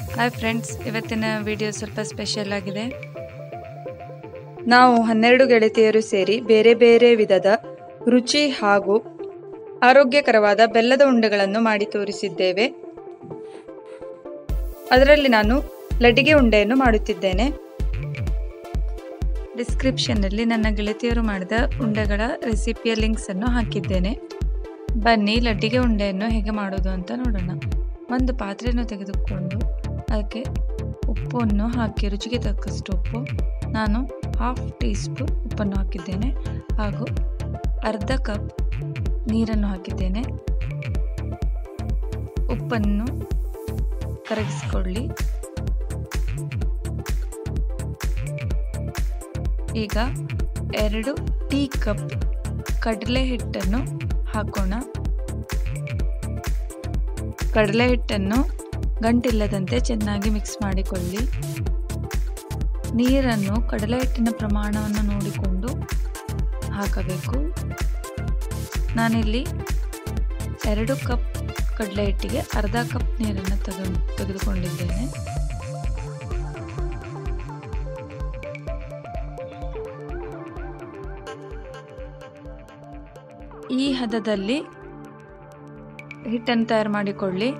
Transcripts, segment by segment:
hi friends ಇವತ್ತಿನ video ಸ್ವಲ್ಪ special ಆಗಿದೆ ನಾವು ಹನ್ನೆರಡು ಗೆಳತಿಯರು ಸೇರಿ ಬೇರೆ ಬೇರೆ ವಿಧದ ರುಚಿ ಹಾಗೂ ಆರೋಗ್ಯಕರವಾದ ಬೆಲ್ಲದ ಉಂಡೆಗಳನ್ನು ಮಾಡಿ ತೋರಿಸಿದ್ದೇವೆ ಅದರಲ್ಲಿ ನಾನು ಲಡ್ಡಿಗೆ ಉಂಡೆಯನ್ನು ಮಾಡುತ್ತಿದ್ದೇನೆ ಡಿಸ್ಕ್ರಿಪ್ಷನ್ನಲ್ಲಿ ನನ್ನ ಗೆಳತಿಯರು ಮಾಡಿದ ಉಂಡೆಗಳ ರೆಸಿಪಿಯ ಲಿಂಕ್ಸನ್ನು ಹಾಕಿದ್ದೇನೆ ಬನ್ನಿ ಲಡ್ಡಿಗೆ ಉಂಡೆಯನ್ನು ಹೇಗೆ ಮಾಡೋದು ಅಂತ ನೋಡೋಣ ಒಂದು ಪಾತ್ರೆಯನ್ನು ತೆಗೆದುಕೊಂಡು ಅದಕ್ಕೆ ಉಪ್ಪನ್ನು ಹಾಕಿ ರುಚಿಗೆ ತಕ್ಕಷ್ಟು ಉಪ್ಪು ನಾನು ಹಾಫ್ ಟೀ ಸ್ಪೂನ್ ಉಪ್ಪನ್ನು ಹಾಕಿದ್ದೇನೆ ಹಾಗೂ ಅರ್ಧ ಕಪ್ ನೀರನ್ನು ಹಾಕಿದ್ದೇನೆ ಉಪ್ಪನ್ನು ಕರಗಿಸಿಕೊಳ್ಳಿ ಈಗ ಎರಡು ಟೀ ಕಪ್ ಕಡಲೆ ಹಿಟ್ಟನ್ನು ಹಾಕೋಣ ಕಡಲೆ ಹಿಟ್ಟನ್ನು ಗಂಟಿಲ್ಲದಂತೆ ಚೆನ್ನಾಗಿ ಮಿಕ್ಸ್ ಮಾಡಿಕೊಳ್ಳಿ ನೀರನ್ನು ಕಡಲೆ ಹಿಟ್ಟಿನ ಪ್ರಮಾಣವನ್ನು ನೋಡಿಕೊಂಡು ಹಾಕಬೇಕು ನಾನಿಲ್ಲಿ ಎರಡು ಕಪ್ ಕಡಲೆ ಹಿಟ್ಟಿಗೆ ಅರ್ಧ ಕಪ್ ನೀರನ್ನು ತೆಗೆದು ತೆಗೆದುಕೊಂಡಿದ್ದೇನೆ ಈ ಹದದಲ್ಲಿ ಹಿಟ್ಟನ್ನು ತಯಾರು ಮಾಡಿಕೊಳ್ಳಿ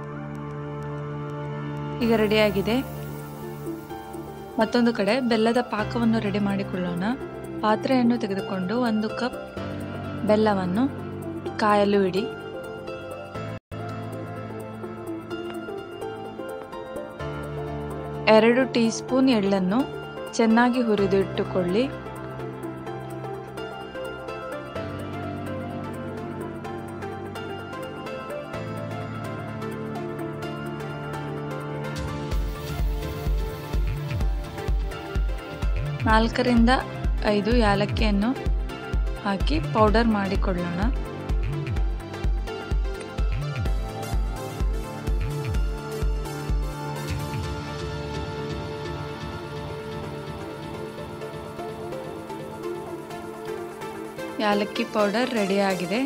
ಈಗ ರೆಡಿಯಾಗಿದೆ ಮತ್ತೊಂದು ಕಡೆ ಬೆಲ್ಲದ ಪಾಕವನ್ನು ರೆಡಿ ಮಾಡಿಕೊಳ್ಳೋಣ ಪಾತ್ರೆಯನ್ನು ತೆಗೆದುಕೊಂಡು ಒಂದು ಕಪ್ ಬೆಲ್ಲವನ್ನು ಕಾಯಲು ಇಡಿ ಎರಡು ಟೀ ಸ್ಪೂನ್ ಎಳ್ಳನ್ನು ಚೆನ್ನಾಗಿ ಹುರಿದು ಇಟ್ಟುಕೊಳ್ಳಿ ನಾಲ್ಕರಿಂದ ಐದು ಯಾಲಕ್ಕಿಯನ್ನು ಹಾಕಿ ಪೌಡರ್ ಮಾಡಿಕೊಳ್ಳೋಣ ಯಾಲಕ್ಕಿ ಪೌಡರ್ ರೆಡಿಯಾಗಿದೆ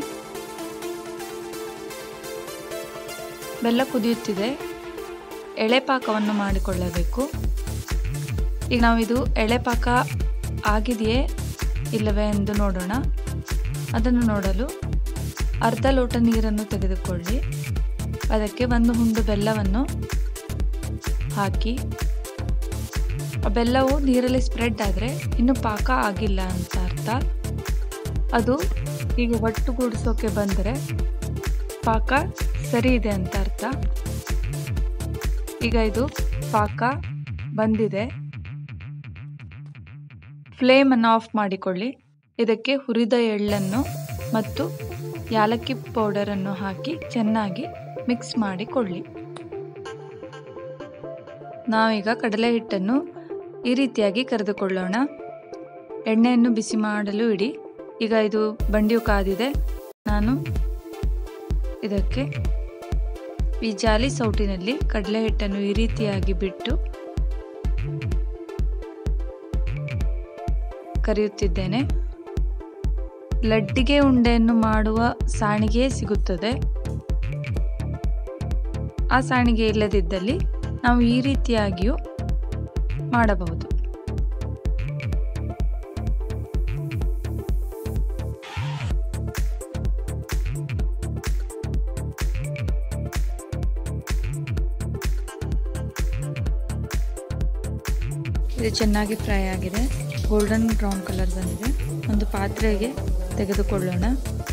ಬೆಲ್ಲ ಕುದಿಯುತ್ತಿದೆ ಎಳೆ ಪಾಕವನ್ನು ಮಾಡಿಕೊಳ್ಳಬೇಕು ಈಗ ನಾವು ಇದು ಎಳೆ ಪಾಕ ಆಗಿದೆಯೇ ಇಲ್ಲವೇ ಎಂದು ನೋಡೋಣ ಅದನ್ನು ನೋಡಲು ಅರ್ಧ ಲೋಟ ನೀರನ್ನು ತೆಗೆದುಕೊಳ್ಳಿ ಅದಕ್ಕೆ ಒಂದು ಹುಂಡು ಬೆಲ್ಲವನ್ನು ಹಾಕಿ ಆ ಬೆಲ್ಲವು ನೀರಲ್ಲಿ ಸ್ಪ್ರೆಡ್ ಆದರೆ ಇನ್ನು ಪಾಕ ಆಗಿಲ್ಲ ಅಂತ ಅರ್ಥ ಅದು ಈಗ ಒಟ್ಟುಗೂಡಿಸೋಕೆ ಬಂದರೆ ಪಾಕ ಸರಿ ಇದೆ ಅಂತ ಅರ್ಥ ಈಗ ಇದು ಪಾಕ ಬಂದಿದೆ ಫ್ಲೇಮನ್ನು ಆಫ್ ಮಾಡಿಕೊಳ್ಳಿ ಇದಕ್ಕೆ ಹುರಿದ ಎಳ್ಳನ್ನು ಮತ್ತು ಯಾಲಕ್ಕಿ ಪೌಡರನ್ನು ಹಾಕಿ ಚೆನ್ನಾಗಿ ಮಿಕ್ಸ್ ಮಾಡಿಕೊಳ್ಳಿ ನಾವೀಗ ಕಡಲೆ ಹಿಟ್ಟನ್ನು ಈ ರೀತಿಯಾಗಿ ಕರೆದುಕೊಳ್ಳೋಣ ಎಣ್ಣೆಯನ್ನು ಬಿಸಿ ಮಾಡಲು ಇಡಿ ಈಗ ಇದು ಬಂಡಿಯು ಕಾದಿದೆ ನಾನು ಇದಕ್ಕೆ ಈ ಜಾಲಿ ಸೌಟಿನಲ್ಲಿ ಕಡಲೆ ಹಿಟ್ಟನ್ನು ಈ ರೀತಿಯಾಗಿ ಬಿಟ್ಟು ಕರೆಯುತ್ತಿದ್ದೇನೆ ಲಡ್ಡಿಗೆ ಉಂಡೆಯನ್ನು ಮಾಡುವ ಸಾಣಿಗೆ ಸಿಗುತ್ತದೆ ಆ ಸಾಣಿಗೆ ಇಲ್ಲದಿದ್ದಲ್ಲಿ ನಾವು ಈ ರೀತಿಯಾಗಿಯೂ ಮಾಡಬಹುದು ಇದು ಚೆನ್ನಾಗಿ ಫ್ರೈ ಆಗಿದೆ ಗೋಲ್ಡನ್ ಬ್ರೌನ್ ಕಲರ್ ಬಂದಿದೆ ಒಂದು ಪಾತ್ರೆಗೆ ತೆಗೆದುಕೊಳ್ಳೋಣ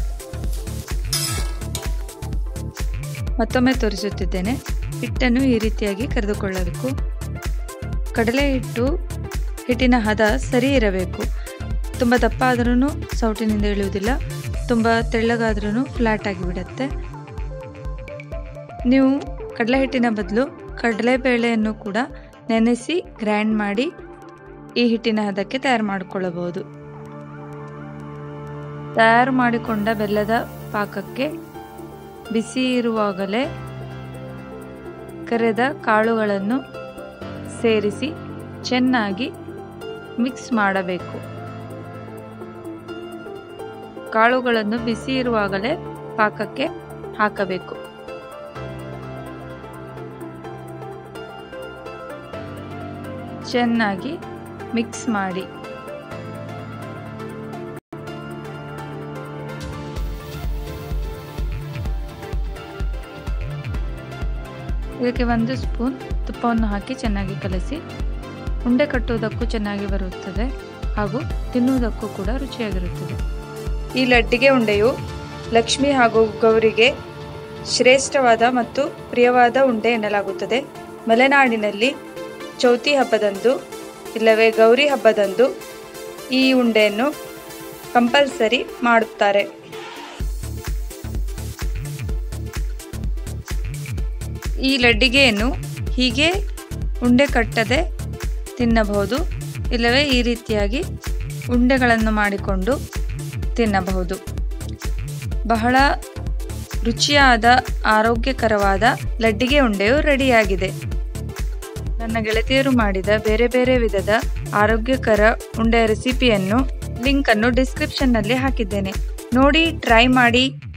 ಮತ್ತೊಮ್ಮೆ ತೋರಿಸುತ್ತಿದ್ದೇನೆ ಹಿಟ್ಟನ್ನು ಈ ರೀತಿಯಾಗಿ ಕರೆದುಕೊಳ್ಳಬೇಕು ಕಡಲೆ ಹಿಟ್ಟು ಹಿಟ್ಟಿನ ಹದ ಸರಿ ಇರಬೇಕು ತುಂಬ ದಪ್ಪ ಆದ್ರೂ ಸೌಟಿನಿಂದ ಇಳಿಯುವುದಿಲ್ಲ ತುಂಬ ತೆಳ್ಳಗಾದ್ರೂ ಫ್ಲ್ಯಾಟ್ ಆಗಿಬಿಡುತ್ತೆ ನೀವು ಕಡಲೆ ಹಿಟ್ಟಿನ ಬದಲು ಕಡಲೆಬೇಳೆಯನ್ನು ಕೂಡ ನೆನೆಸಿ ಗ್ರೈಂಡ್ ಮಾಡಿ ಈ ಹಿಟ್ಟಿನ ಹದಕ್ಕೆ ತಯಾರು ಮಾಡಿಕೊಳ್ಳಬಹುದು ತಯಾರು ಮಾಡಿಕೊಂಡ ಬೆಲ್ಲದ ಪಾಕಕ್ಕೆ ಬಿಸಿ ಇರುವಾಗಲೇ ಕರೆದ ಕಾಳುಗಳನ್ನು ಸೇರಿಸಿ ಚೆನ್ನಾಗಿ ಮಿಕ್ಸ್ ಮಾಡಬೇಕು ಕಾಳುಗಳನ್ನು ಬಿಸಿ ಇರುವಾಗಲೇ ಪಾಕಕ್ಕೆ ಹಾಕಬೇಕು ಚೆನ್ನಾಗಿ ಮಿಕ್ಸ್ ಮಾಡಿ ಇದಕ್ಕೆ ಒಂದು ಸ್ಪೂನ್ ತುಪ್ಪವನ್ನು ಹಾಕಿ ಚೆನ್ನಾಗಿ ಕಲಸಿ ಉಂಡೆ ಕಟ್ಟುವುದಕ್ಕೂ ಚೆನ್ನಾಗಿ ಬರುತ್ತದೆ ಹಾಗೂ ತಿನ್ನುವುದಕ್ಕೂ ಕೂಡ ರುಚಿಯಾಗಿರುತ್ತದೆ ಈ ಲಡ್ಡಿಗೆ ಉಂಡೆಯು ಲಕ್ಷ್ಮಿ ಹಾಗೂ ಗೌರಿಗೆ ಶ್ರೇಷ್ಠವಾದ ಮತ್ತು ಪ್ರಿಯವಾದ ಉಂಡೆ ಎನ್ನಲಾಗುತ್ತದೆ ಮಲೆನಾಡಿನಲ್ಲಿ ಚೌತಿ ಹಬ್ಬದಂದು ಇಲ್ಲವೇ ಗೌರಿ ಹಬ್ಬದಂದು ಈ ಉಂಡೆಯನ್ನು ಕಂಪಲ್ಸರಿ ಮಾಡುತ್ತಾರೆ ಈ ಲಡ್ಡಿಗೆಯನ್ನು ಹೀಗೆ ಉಂಡೆ ಕಟ್ಟದೆ ತಿನ್ನಬಹುದು ಇಲ್ಲವೇ ಈ ರೀತಿಯಾಗಿ ಉಂಡೆಗಳನ್ನು ಮಾಡಿಕೊಂಡು ತಿನ್ನಬಹುದು ಬಹಳ ರುಚಿಯಾದ ಆರೋಗ್ಯಕರವಾದ ಲಡ್ಡಿಗೆ ಉಂಡೆಯು ರೆಡಿಯಾಗಿದೆ ನನ್ನ ಗೆಳತಿಯರು ಮಾಡಿದ ಬೇರೆ ಬೇರೆ ವಿಧದ ಆರೋಗ್ಯಕರ ಉಂಡೆಯ ರೆಸಿಪಿಯನ್ನು ಲಿಂಕನ್ನು ಡಿಸ್ಕ್ರಿಪ್ಷನ್ನಲ್ಲಿ ಹಾಕಿದ್ದೇನೆ ನೋಡಿ ಟ್ರೈ ಮಾಡಿ